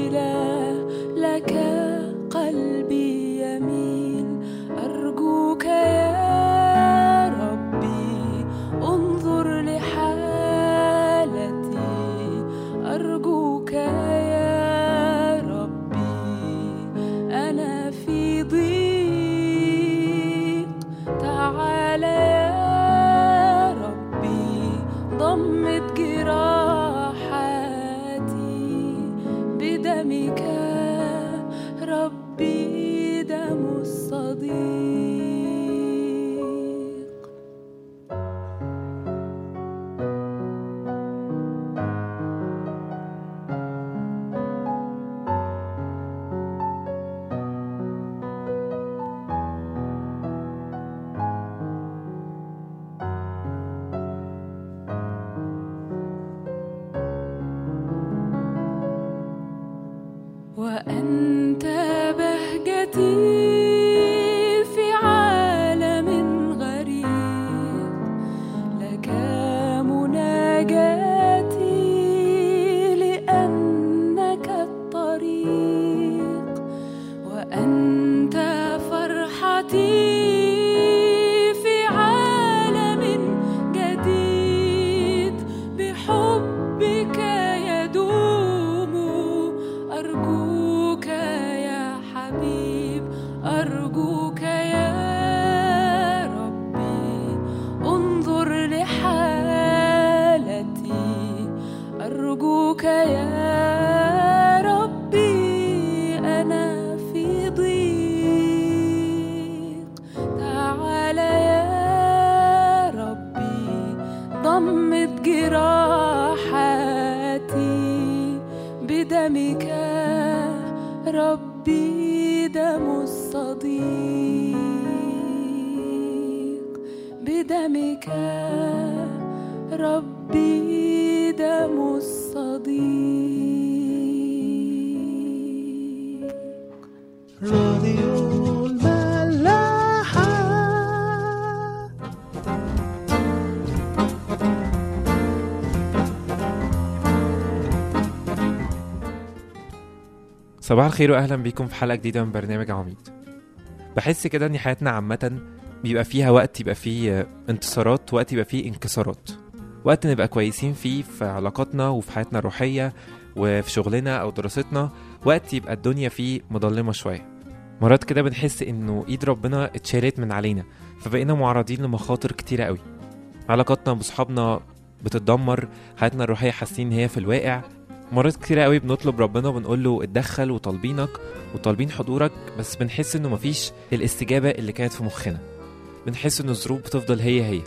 إله لك قلبي يميل أرجوك يا ربي انظر لحالتي أرجوك يا ربي أنا في ضيق تعال يا ربي ضمت جراحاتي بدمك ربي دم الصديق وأنت بهجتي في عالم غريب لك مناجاتي لأنك الطريق وأنت فرحتي في عالم جديد بحبك يدوم أرجوك يا حبيب أرجوك يا ربي انظر لحالتي أرجوك يا ربي أنا في ضيق تعال يا ربي ضمت جراحاتي بدمك ربي دم الصديق بدمك ربي دم الصديق راديو الملاحة صباح الخير واهلا بيكم في حلقه جديده من برنامج عميد بحس كده ان حياتنا عامه بيبقى فيها وقت يبقى فيه انتصارات وقت يبقى فيه انكسارات وقت نبقى كويسين فيه في علاقاتنا وفي حياتنا الروحيه وفي شغلنا او دراستنا وقت يبقى الدنيا فيه مظلمه شويه مرات كده بنحس انه ايد ربنا اتشالت من علينا فبقينا معرضين لمخاطر كتيره قوي علاقاتنا بصحابنا بتتدمر حياتنا الروحيه حاسين ان هي في الواقع مرات كتير قوي بنطلب ربنا وبنقول له اتدخل وطالبينك وطالبين حضورك بس بنحس انه مفيش الاستجابة اللي كانت في مخنا بنحس ان الظروف بتفضل هي هي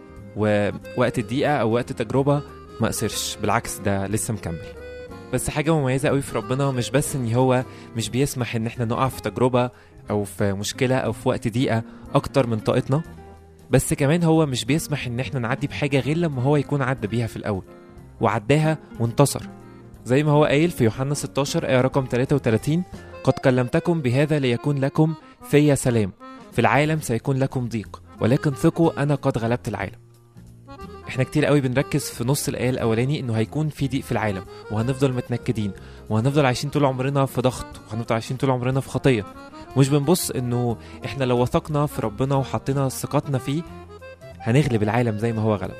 ووقت الدقيقة او وقت التجربة ما قصرش بالعكس ده لسه مكمل بس حاجة مميزة قوي في ربنا مش بس ان هو مش بيسمح ان احنا نقع في تجربة او في مشكلة او في وقت ضيقة اكتر من طاقتنا بس كمان هو مش بيسمح ان احنا نعدي بحاجة غير لما هو يكون عدى بيها في الاول وعداها وانتصر زي ما هو قايل في يوحنا 16 آية رقم 33 قد كلمتكم بهذا ليكون لكم في سلام في العالم سيكون لكم ضيق ولكن ثقوا أنا قد غلبت العالم احنا كتير قوي بنركز في نص الآية الأولاني إنه هيكون في ضيق في العالم وهنفضل متنكدين وهنفضل عايشين طول عمرنا في ضغط وهنفضل عايشين طول عمرنا في خطية مش بنبص إنه احنا لو وثقنا في ربنا وحطينا ثقتنا فيه هنغلب العالم زي ما هو غلب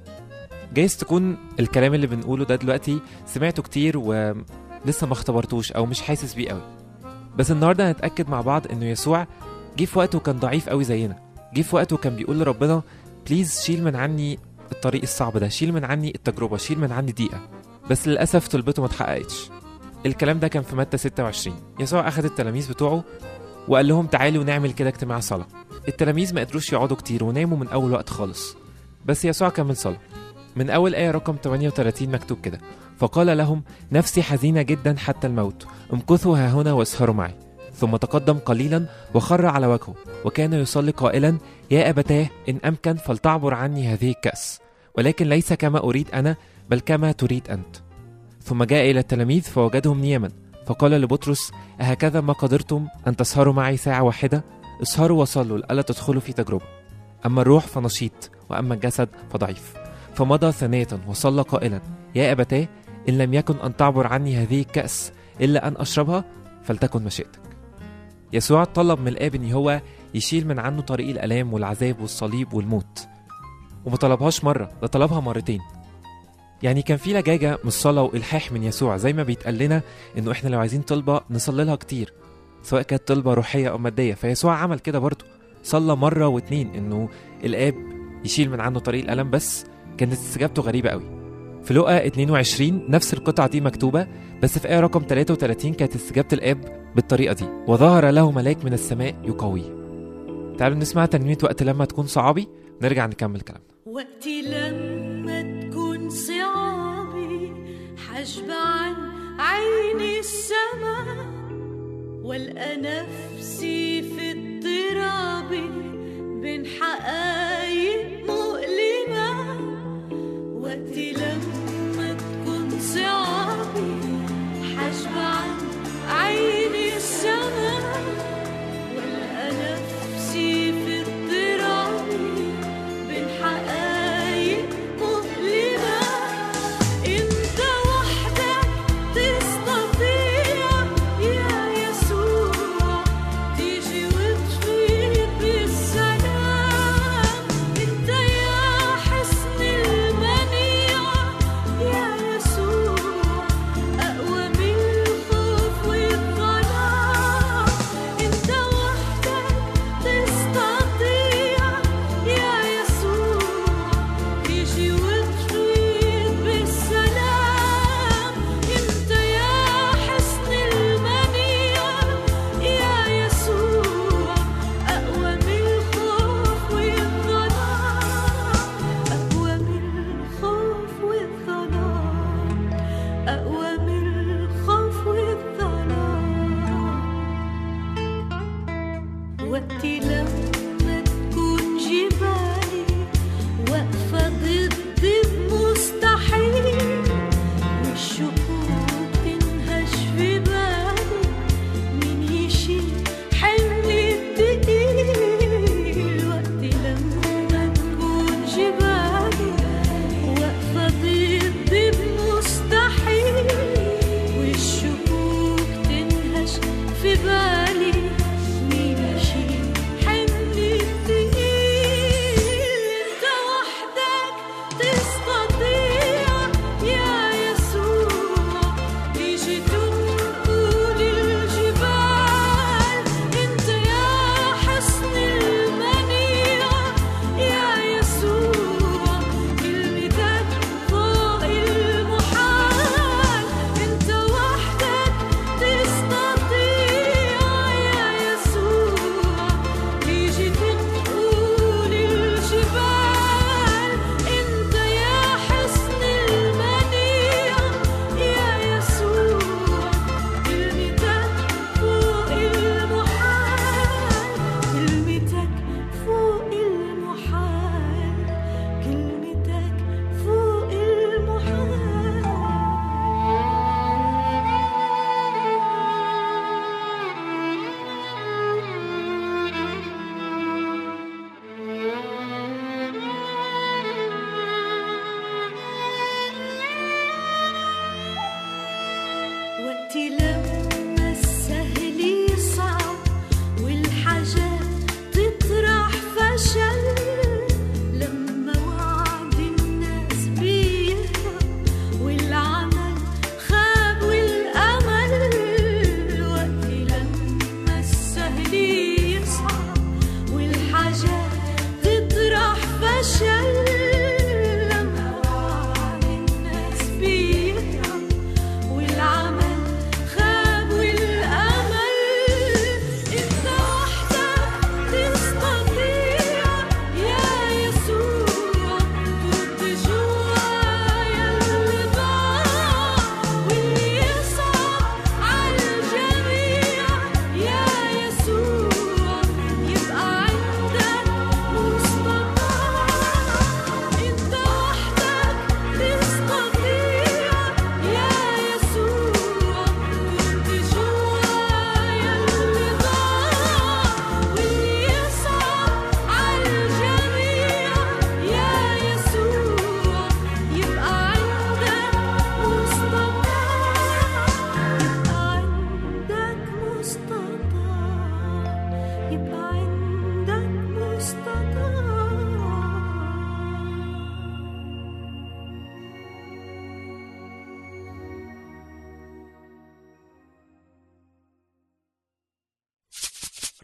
جايز تكون الكلام اللي بنقوله ده دلوقتي سمعته كتير ولسه ما اختبرتوش او مش حاسس بيه قوي بس النهارده هنتاكد مع بعض انه يسوع جه في وقته كان ضعيف قوي زينا جه في وقته كان بيقول لربنا بليز شيل من عني الطريق الصعب ده شيل من عني التجربه شيل من عني دقيقه بس للاسف طلبته ما اتحققتش الكلام ده كان في متى 26 يسوع اخذ التلاميذ بتوعه وقال لهم تعالوا نعمل كده اجتماع صلاه التلاميذ ما قدروش يقعدوا كتير وناموا من اول وقت خالص بس يسوع كمل صلاه من أول آية رقم 38 مكتوب كده فقال لهم نفسي حزينة جدا حتى الموت امكثوا ها هنا واسهروا معي ثم تقدم قليلا وخر على وجهه وكان يصلي قائلا يا أبتاه إن أمكن فلتعبر عني هذه الكأس ولكن ليس كما أريد أنا بل كما تريد أنت ثم جاء إلى التلاميذ فوجدهم نيما فقال لبطرس أهكذا ما قدرتم أن تسهروا معي ساعة واحدة اسهروا وصلوا لألا تدخلوا في تجربة أما الروح فنشيط وأما الجسد فضعيف فمضى ثانية وصلى قائلا يا أبتاه إن لم يكن أن تعبر عني هذه الكأس إلا أن أشربها فلتكن مشيئتك يسوع طلب من الآب إن هو يشيل من عنه طريق الآلام والعذاب والصليب والموت وما طلبهاش مرة ده طلبها مرتين يعني كان في لجاجة من الصلاة وإلحاح من يسوع زي ما بيتقال لنا إنه إحنا لو عايزين طلبة نصلي لها كتير سواء كانت طلبة روحية أو مادية فيسوع عمل كده برضه صلى مرة واتنين إنه الآب يشيل من عنه طريق الألم بس كانت استجابته غريبة قوي في لقا 22 نفس القطعة دي مكتوبة بس في آية رقم 33 كانت استجابة الآب بالطريقة دي وظهر له ملاك من السماء يقويه تعالوا نسمع ترنيمة وقت لما تكون صعابي نرجع نكمل كلامنا وقت لما تكون صعابي حجب عن عيني السما والقى نفسي في اضطراب بين حقايق مؤلمة وقت لما تكون صعابي حجب عن عيني السما والقى نفسي في اضطراب بين حقايق مؤلمة انت وحدك تستطيع يا يسوع تيجي وتفيض بالسلام انت يا حسن المنيع يا يسوع اقوى من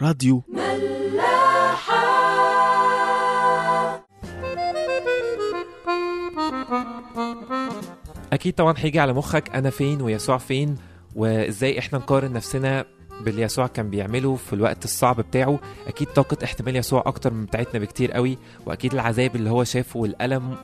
راديو اكيد طبعا هيجي على مخك انا فين ويسوع فين وازاي احنا نقارن نفسنا باللي يسوع كان بيعمله في الوقت الصعب بتاعه اكيد طاقه احتمال يسوع اكتر من بتاعتنا بكتير قوي واكيد العذاب اللي هو شافه والالم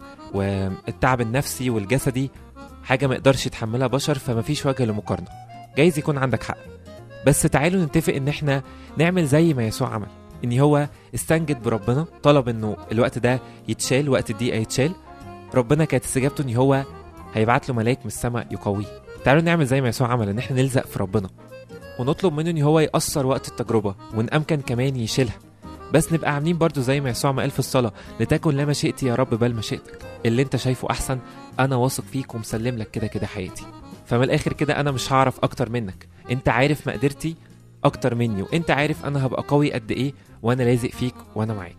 والتعب النفسي والجسدي حاجه ما يقدرش يتحملها بشر فما فيش وجه لمقارنه جايز يكون عندك حق بس تعالوا نتفق ان احنا نعمل زي ما يسوع عمل ان هو استنجد بربنا طلب انه الوقت ده يتشال وقت الدقيقه يتشال ربنا كانت استجابته ان هو هيبعت له ملاك من السماء يقويه تعالوا نعمل زي ما يسوع عمل ان احنا نلزق في ربنا ونطلب منه ان هو يأثر وقت التجربة وان امكن كمان يشيلها بس نبقى عاملين برضو زي ما يسوع ما قال في الصلاة لتكن لا مشيئتي يا رب بل مشيئتك اللي انت شايفه احسن انا واثق فيك ومسلم لك كده كده حياتي فمن الاخر كده انا مش هعرف اكتر منك انت عارف مقدرتي اكتر مني وانت عارف انا هبقى قوي قد ايه وانا لازق فيك وانا معاك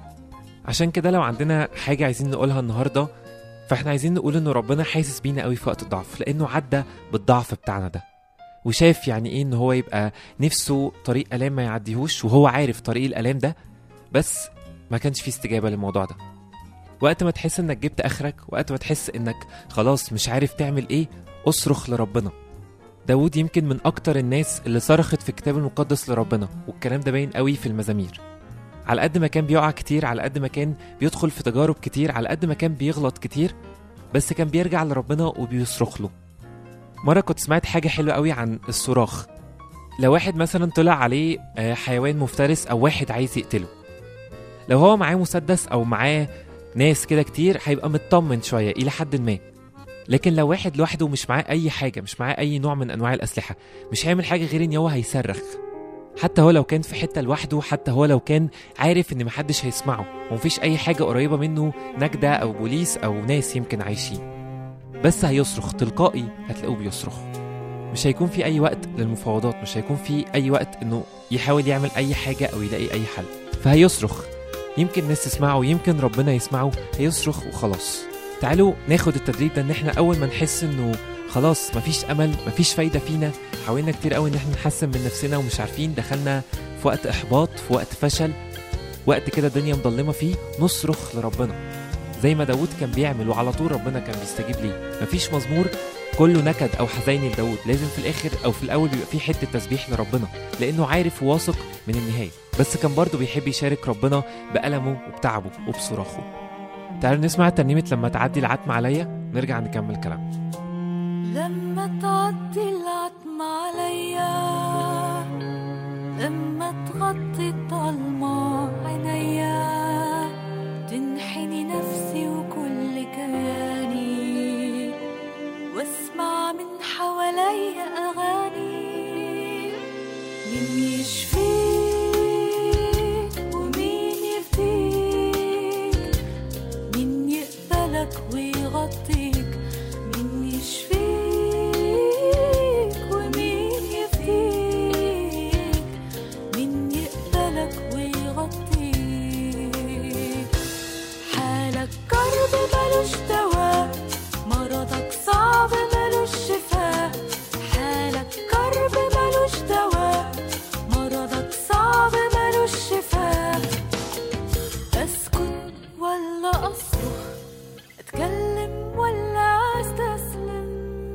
عشان كده لو عندنا حاجة عايزين نقولها النهاردة فاحنا عايزين نقول انه ربنا حاسس بينا قوي في وقت الضعف لانه عدى بالضعف بتاعنا ده وشاف يعني ايه ان هو يبقى نفسه طريق الام ما يعديهوش وهو عارف طريق الالام ده بس ما كانش فيه استجابه للموضوع ده وقت ما تحس انك جبت اخرك وقت ما تحس انك خلاص مش عارف تعمل ايه اصرخ لربنا داود يمكن من اكتر الناس اللي صرخت في الكتاب المقدس لربنا والكلام ده باين قوي في المزامير على قد ما كان بيقع كتير على قد ما كان بيدخل في تجارب كتير على قد ما كان بيغلط كتير بس كان بيرجع لربنا وبيصرخ له مرة كنت سمعت حاجة حلوة قوي عن الصراخ لو واحد مثلا طلع عليه آه، حيوان مفترس أو واحد عايز يقتله لو هو معاه مسدس أو معاه ناس كده كتير هيبقى مطمن شوية إلى حد ما لكن لو واحد لوحده مش معاه أي حاجة مش معاه أي نوع من أنواع الأسلحة مش هيعمل حاجة غير إن هو هيصرخ حتى هو لو كان في حتة لوحده حتى هو لو كان عارف إن محدش هيسمعه ومفيش أي حاجة قريبة منه نجدة أو بوليس أو ناس يمكن عايشين بس هيصرخ تلقائي هتلاقوه بيصرخ مش هيكون في اي وقت للمفاوضات مش هيكون في اي وقت انه يحاول يعمل اي حاجه او يلاقي اي حل فهيصرخ يمكن الناس تسمعه يمكن ربنا يسمعه هيصرخ وخلاص تعالوا ناخد التدريب ده ان احنا اول ما نحس انه خلاص مفيش امل مفيش فايده فينا حاولنا كتير قوي ان احنا نحسن من نفسنا ومش عارفين دخلنا في وقت احباط في وقت فشل وقت كده الدنيا مضلمه فيه نصرخ لربنا زي ما داود كان بيعمل وعلى طول ربنا كان بيستجيب ليه مفيش مزمور كله نكد او حزين لداود لازم في الاخر او في الاول بيبقى فيه حته تسبيح لربنا لانه عارف وواثق من النهايه بس كان برضه بيحب يشارك ربنا بألمه وبتعبه وبصراخه تعالوا نسمع ترنيمة لما تعدي العتمة عليا نرجع نكمل كلام لما تعدي العتمة عليا لما تغطي الضلمة عينيا تنحني نفسي وكل كياني واسمع من حواليا أغاني مين يشفيك ومين يفديك مين يقبلك ويغطيك مين يشفيك ومين يفديك مين يقبلك ويغطيك حالك كرب ملوش دواء مرضك صعب ملوش شفاء حالك كرب ملوش دواء مرضك صعب ملوش شفاء اسكت ولا اصرخ اتكلم ولا استسلم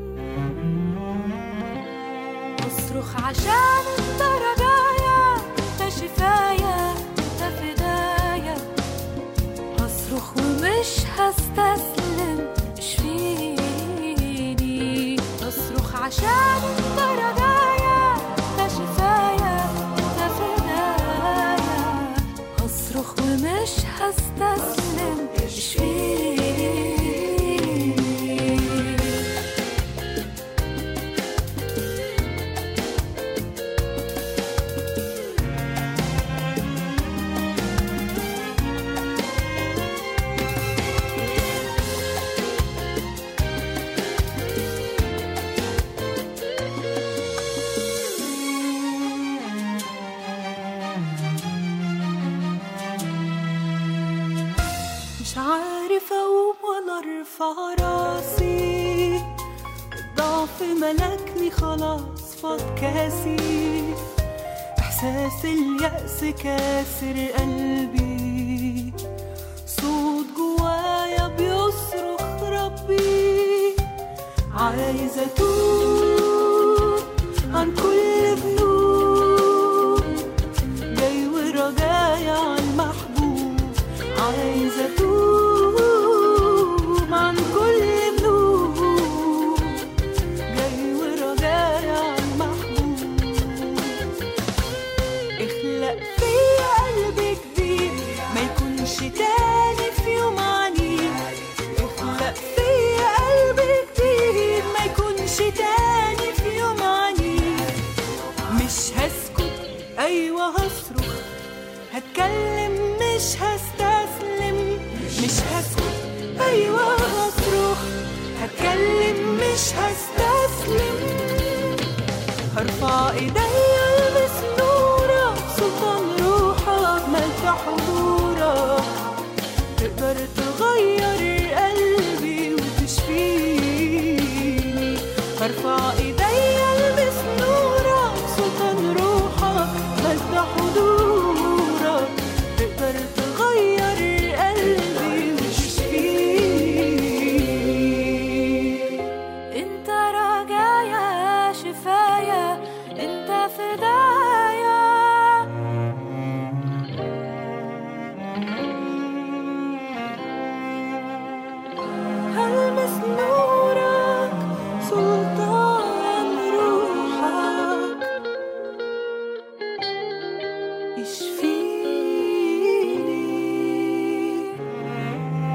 اصرخ عشان انت رجايا انت شفايا انت فدايا هصرخ ومش هستسلم اشفيني اصرخ عشان انت رجايا انت شفايا انت فدايا هصرخ ومش هستسلم اشفيني مش عارف اقوم ولا ارفع راسي الضعف ملكني خلاص فاض كاسي إحساس اليأس كاسر قلبي صوت جوايا بيصرخ ربي عايزة أتوب عن كل ذنوب جاي ورجايا عن محبوب عايزة أتوب عن كل ذنوب جاي ورجايا عن محبوب اخلق فيا قلب جديد ما يكونش تاني في يوم عنيد اخلق فيا قلب جديد ما يكونش تاني في يوم عنيد مش هسكت ايوه هصرخ هتكلم مش هستسلم مش هسكت ايوه هصرخ هتكلم مش هستسلم هرفع ايديا البس نورك سلطان روحك ملك حضورك تقدر تغير قلبي وتشفيني هرفع ايديا البس نورك سلطان روحك ملك حضورك تقدر تغير قلبي وتشفيني انت رجايا شفايا انت فدايا هلمس نورك سلطان روحك يشفيني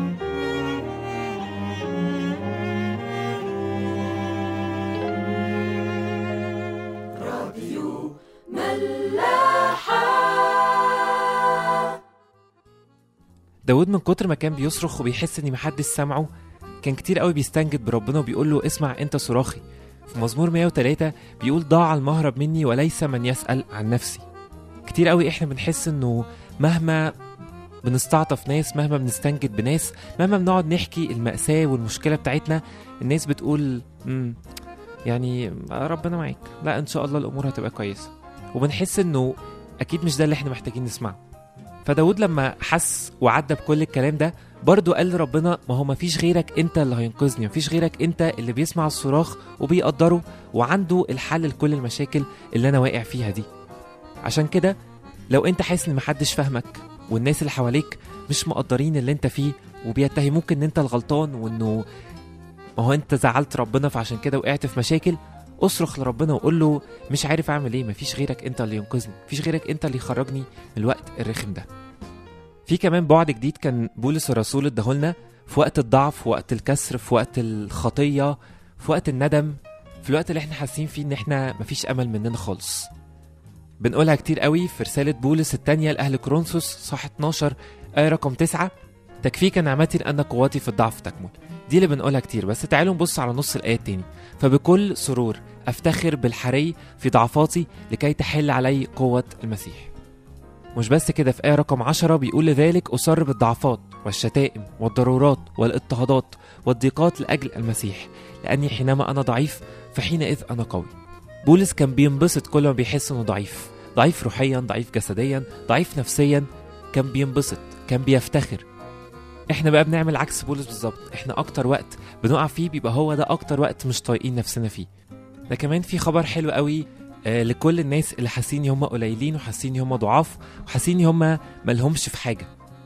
داود من كتر ما كان بيصرخ وبيحس ان محدش سامعه كان كتير قوي بيستنجد بربنا وبيقول له اسمع انت صراخي في مزمور 103 بيقول ضاع المهرب مني وليس من يسأل عن نفسي كتير قوي احنا بنحس انه مهما بنستعطف ناس مهما بنستنجد بناس مهما بنقعد نحكي المأساة والمشكلة بتاعتنا الناس بتقول امم يعني ربنا معاك لا ان شاء الله الامور هتبقى كويسة وبنحس انه اكيد مش ده اللي احنا محتاجين نسمعه فداود لما حس وعدى بكل الكلام ده برضه قال لربنا ما هو مفيش غيرك انت اللي هينقذني مفيش غيرك انت اللي بيسمع الصراخ وبيقدره وعنده الحل لكل المشاكل اللي انا واقع فيها دي عشان كده لو انت حاسس ان محدش فاهمك والناس اللي حواليك مش مقدرين اللي انت فيه وبيتهموك ان انت الغلطان وانه ما هو انت زعلت ربنا فعشان كده وقعت في مشاكل اصرخ لربنا وقول له مش عارف اعمل ايه مفيش غيرك انت اللي ينقذني مفيش غيرك انت اللي يخرجني من الوقت الرخم ده في كمان بعد جديد كان بولس الرسول اداهولنا في وقت الضعف في وقت الكسر في وقت الخطية في وقت الندم في الوقت اللي احنا حاسين فيه ان احنا مفيش امل مننا خالص بنقولها كتير قوي في رسالة بولس التانية لأهل كورنثوس صح 12 آية رقم 9 تكفيك نعمتي لأن قوتي في الضعف تكمن دي اللي بنقولها كتير بس تعالوا نبص على نص الآية التاني فبكل سرور أفتخر بالحري في ضعفاتي لكي تحل علي قوة المسيح مش بس كده في آية رقم 10 بيقول لذلك أصر بالضعفات والشتائم والضرورات والاضطهادات والضيقات لأجل المسيح لأني حينما أنا ضعيف فحينئذ أنا قوي بولس كان بينبسط كل ما بيحس إنه ضعيف ضعيف روحيا ضعيف جسديا ضعيف نفسيا كان بينبسط كان بيفتخر احنا بقى بنعمل عكس بولس بالظبط احنا اكتر وقت بنقع فيه بيبقى هو ده اكتر وقت مش طايقين نفسنا فيه ده كمان في خبر حلو قوي آه لكل الناس اللي حاسين ان هم قليلين وحاسين ان هم ضعاف وحاسين ان هم ملهمش في حاجه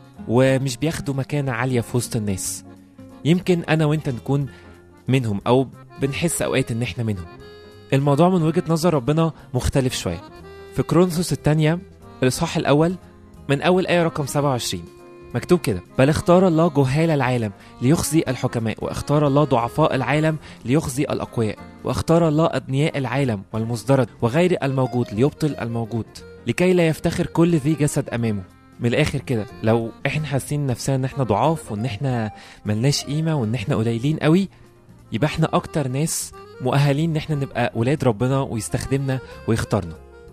ومش بياخدوا مكانه عاليه في وسط الناس يمكن انا وانت نكون منهم او بنحس اوقات ان احنا منهم الموضوع من وجهه نظر ربنا مختلف شويه في كرونسوس الثانيه الاصحاح الاول من اول ايه رقم 27 مكتوب كده بل اختار الله جهال العالم ليخزي الحكماء واختار الله ضعفاء العالم ليخزي الاقوياء واختار الله ادنياء العالم والمزدرج وغير الموجود ليبطل الموجود لكي لا يفتخر كل ذي جسد امامه من الاخر كده لو احنا حاسين نفسنا ان احنا ضعاف وان احنا ملناش قيمه وان احنا قليلين قوي يبقى احنا اكتر ناس مؤهلين ان احنا نبقى ولاد ربنا ويستخدمنا ويختارنا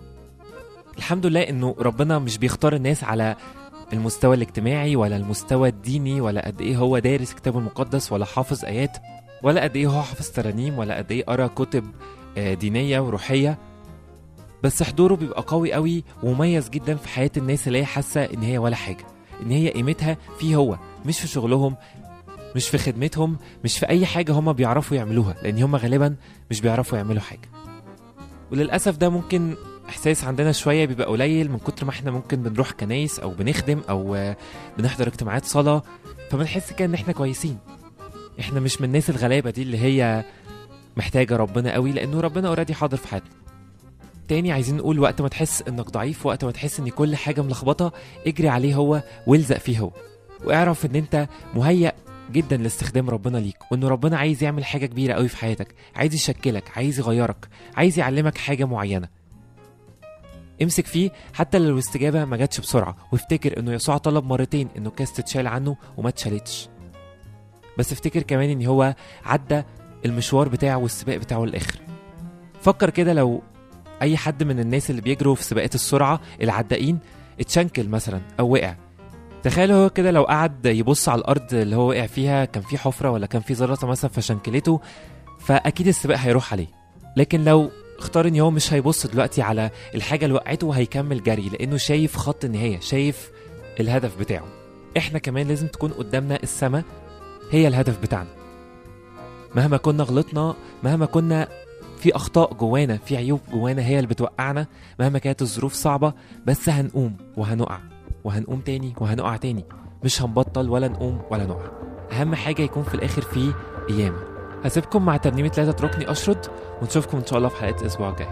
الحمد لله انه ربنا مش بيختار الناس على المستوى الاجتماعي ولا المستوى الديني ولا قد ايه هو دارس كتابه المقدس ولا حافظ ايات ولا قد ايه هو حافظ ترانيم ولا قد ايه قرا كتب آه، دينيه وروحيه بس حضوره بيبقى قوي قوي ومميز جدا في حياة الناس اللي هي حاسة ان هي ولا حاجة ان هي قيمتها فيه هو مش في شغلهم مش في خدمتهم مش في اي حاجة هما بيعرفوا يعملوها لان هما غالبا مش بيعرفوا يعملوا حاجة وللأسف ده ممكن احساس عندنا شويه بيبقى قليل من كتر ما احنا ممكن بنروح كنايس او بنخدم او آه، بنحضر اجتماعات صلاه فبنحس كده ان احنا كويسين احنا مش من الناس الغلابه دي اللي هي محتاجه ربنا قوي لانه ربنا اوريدي حاضر في حياتنا تاني عايزين نقول وقت ما تحس انك ضعيف وقت ما تحس ان كل حاجه ملخبطه اجري عليه هو والزق فيه هو واعرف ان انت مهيأ جدا لاستخدام ربنا ليك وانه ربنا عايز يعمل حاجه كبيره قوي في حياتك عايز يشكلك عايز يغيرك عايز يعلمك حاجه معينه امسك فيه حتى لو الاستجابه ما جاتش بسرعه وافتكر انه يسوع طلب مرتين انه الكاس تتشال عنه وما اتشالتش بس افتكر كمان ان هو عدى المشوار بتاعه والسباق بتاعه للاخر فكر كده لو اي حد من الناس اللي بيجروا في سباقات السرعه العدائين اتشنكل مثلا او وقع تخيل هو كده لو قعد يبص على الارض اللي هو وقع فيها كان في حفره ولا كان في زلطه مثلا فشنكلته فاكيد السباق هيروح عليه لكن لو اختار ان هو مش هيبص دلوقتي على الحاجه اللي وقعته وهيكمل جري لانه شايف خط النهايه شايف الهدف بتاعه احنا كمان لازم تكون قدامنا السماء هي الهدف بتاعنا مهما كنا غلطنا مهما كنا في اخطاء جوانا في عيوب جوانا هي اللي بتوقعنا مهما كانت الظروف صعبه بس هنقوم وهنقع وهنقوم تاني وهنقع تاني مش هنبطل ولا نقوم ولا نقع اهم حاجه يكون في الاخر في قيامه هسيبكم مع ترنيمه لا تتركني اشرد ونشوفكم ان شاء الله في حلقه الاسبوع الجاي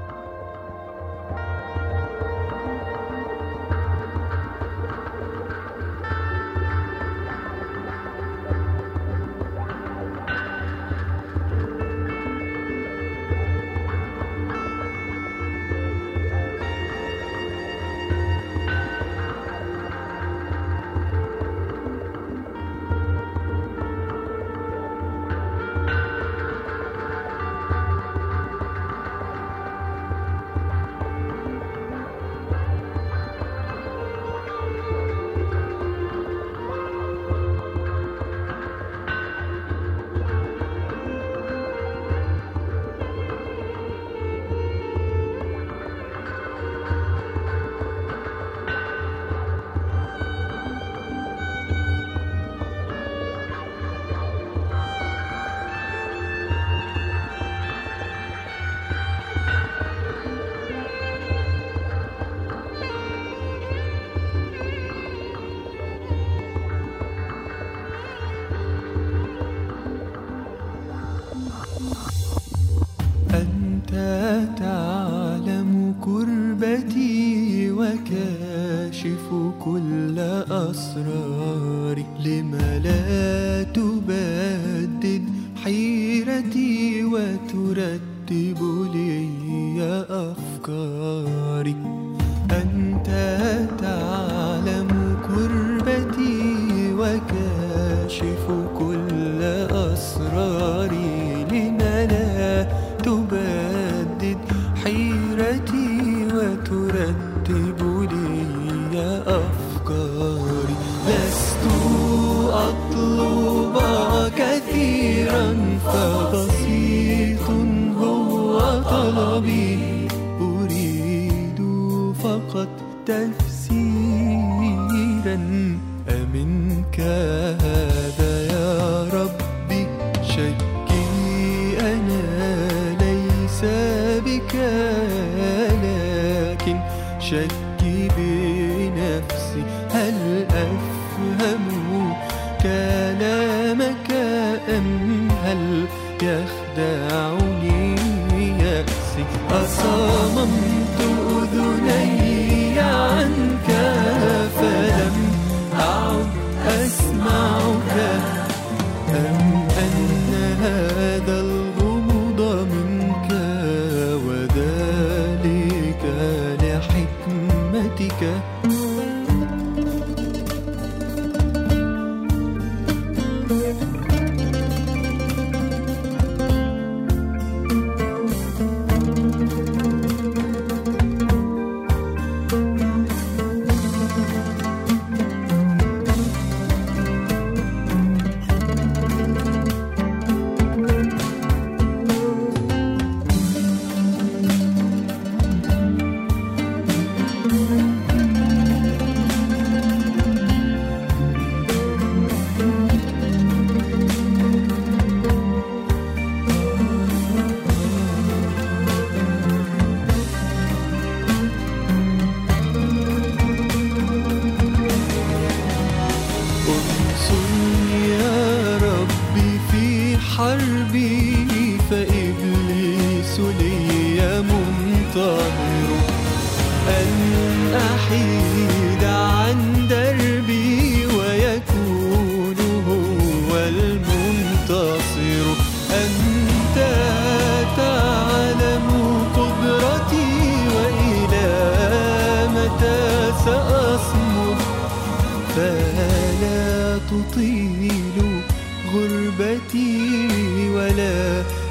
أنت تعلم كربتي وكاشف كل أسراري لم لا تبدد حيرتي وترتب لي أفكاري أنت تعلم كربتي وكاشف كل أسراري لم لا تبدد حيرتي وترتب لي أفكاري لست أطلب كثيرا فبسيط هو طلبي أريد فقط تفسيرا أمنك هذا يا ربي شكي أنا ليس بك لكن شكي بنفسي هل أفهم كلامك أم هل يخدعني يأسي أصممت أذني عنك فلم أعد أسمعك أم أن هذا الغموض منك وذلك لحكمتك المنتظر أن أحيد عن دربي ويكون هو المنتصر أنت تعلم قدرتي وإلى متى سأصمد فلا تطيل غربتي ولا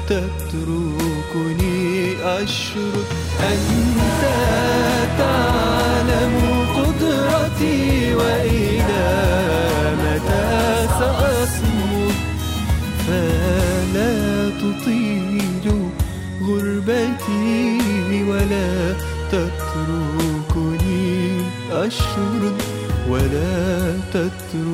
تتركني أشرد أنت تعلم قدرتي وإلى متى سأصمد فلا تطيل غربتي ولا تتركني أشرد ولا تتركني